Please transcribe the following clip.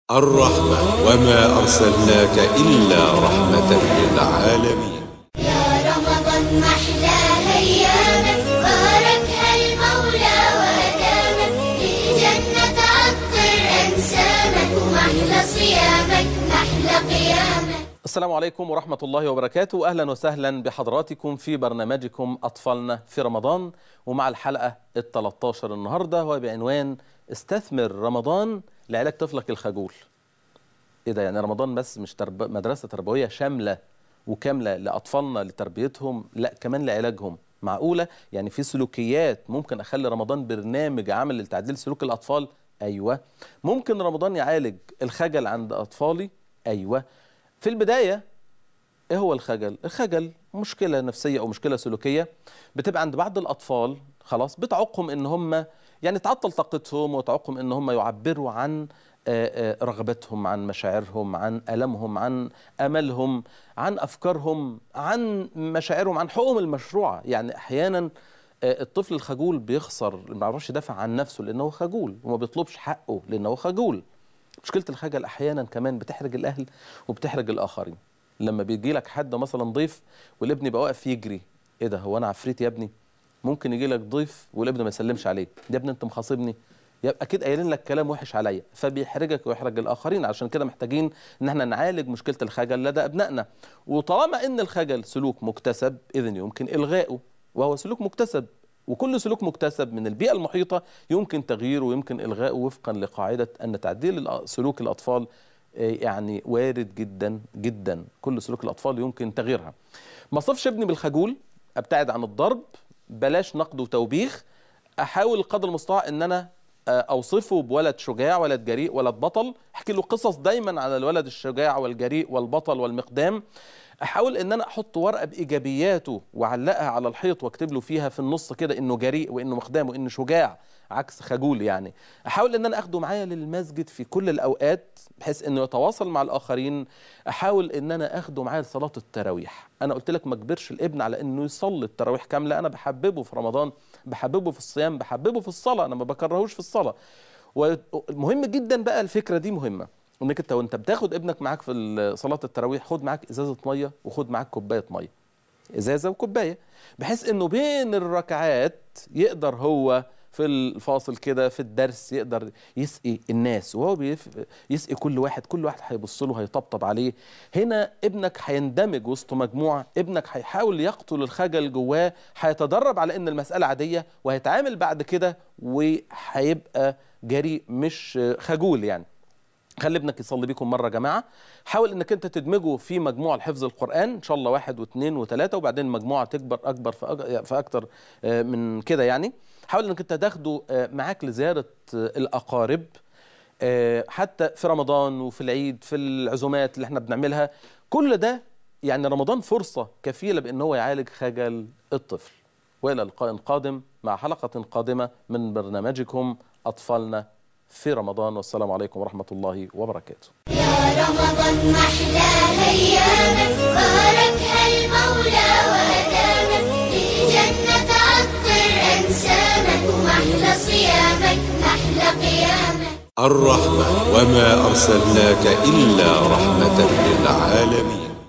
الرحمة وما أرسلناك إلا رحمة للعالمين يا رمضان محلى أيامك باركها المولى وأدامك للجنة عطر أنسامك ومحلى صيامك محلى قيامك السلام عليكم ورحمة الله وبركاته أهلا وسهلا بحضراتكم في برنامجكم أطفالنا في رمضان ومع الحلقة ال 13 النهاردة وبعنوان استثمر رمضان لعلاج طفلك الخجول إيه ده يعني رمضان بس مش ترب... مدرسة تربوية شاملة وكاملة لأطفالنا لتربيتهم لا كمان لعلاجهم معقولة يعني في سلوكيات ممكن أخلي رمضان برنامج عمل لتعديل سلوك الأطفال أيوة ممكن رمضان يعالج الخجل عند أطفالي أيوة في البداية ايه هو الخجل؟ الخجل مشكلة نفسية أو مشكلة سلوكية بتبقى عند بعض الأطفال خلاص بتعوقهم إن هم يعني تعطل طاقتهم وتعوقهم إن هم يعبروا عن آه، آه، رغبتهم عن مشاعرهم عن ألمهم عن أملهم عن أفكارهم عن مشاعرهم عن حقوقهم المشروعة يعني أحيانا آه، الطفل الخجول بيخسر ما بيعرفش يدافع عن نفسه لأنه خجول وما بيطلبش حقه لأنه خجول مشكله الخجل احيانا كمان بتحرج الاهل وبتحرج الاخرين لما بيجي لك حد مثلا ضيف والابن يبقى واقف يجري ايه ده هو انا عفريت يا ابني ممكن يجي لك ضيف والابن ما يسلمش عليك يا ابني انت مخاصبني يبقى اكيد قايلين لك كلام وحش عليا فبيحرجك ويحرج الاخرين عشان كده محتاجين ان احنا نعالج مشكله الخجل لدى ابنائنا وطالما ان الخجل سلوك مكتسب اذا يمكن الغائه وهو سلوك مكتسب وكل سلوك مكتسب من البيئة المحيطة يمكن تغييره ويمكن إلغائه وفقا لقاعدة أن تعديل الأ- سلوك الأطفال آه، يعني وارد جدا جدا كل سلوك الأطفال يمكن تغييرها ما صفش ابني بالخجول أبتعد عن الضرب بلاش نقد وتوبيخ أحاول قدر المستطاع أن أنا آه، أوصفه بولد شجاع ولد جريء ولد بطل أحكي له قصص دايما على الولد الشجاع والجريء والبطل والمقدام احاول ان انا احط ورقه بايجابياته واعلقها على الحيط واكتب له فيها في النص كده انه جريء وانه مقدام وانه شجاع عكس خجول يعني احاول ان انا اخده معايا للمسجد في كل الاوقات بحيث انه يتواصل مع الاخرين احاول ان انا اخده معايا لصلاه التراويح انا قلت لك ما اجبرش الابن على انه يصلي التراويح كامله انا بحببه في رمضان بحببه في الصيام بحببه في الصلاه انا ما بكرهوش في الصلاه ومهم جدا بقى الفكره دي مهمه انك انت وانت بتاخد ابنك معاك في ال- صلاه التراويح خد معاك ازازه ميه وخد معاك كوبايه ميه ازازه وكوبايه بحيث انه بين الركعات يقدر هو في الفاصل كده في الدرس يقدر يسقي الناس وهو بيف... يسقي كل واحد كل واحد هيبص له هيطبطب عليه هنا ابنك هيندمج وسط مجموعه ابنك هيحاول يقتل الخجل جواه هيتدرب على ان المساله عاديه وهيتعامل بعد كده وهيبقى جريء مش خجول يعني خلي ابنك يصلي بيكم مره يا جماعه حاول انك انت تدمجه في مجموعه حفظ القران ان شاء الله واحد واثنين وثلاثه وبعدين مجموعه تكبر اكبر في اكتر من كده يعني حاول انك انت تاخده آه، معاك لزياره آه، الاقارب آه، حتى في رمضان وفي العيد في العزومات اللي احنا بنعملها كل ده يعني رمضان فرصه كفيله بان هو يعالج خجل الطفل والى لقاء قادم مع حلقه قادمه من برنامجكم اطفالنا في رمضان والسلام عليكم ورحمه الله وبركاته يا رمضان محلى أيامك باركها المولى وأدامك للجنة عطر أنسامك ومحلى صيامك محلى قيامك الرحمة وما أرسلناك إلا رحمة للعالمين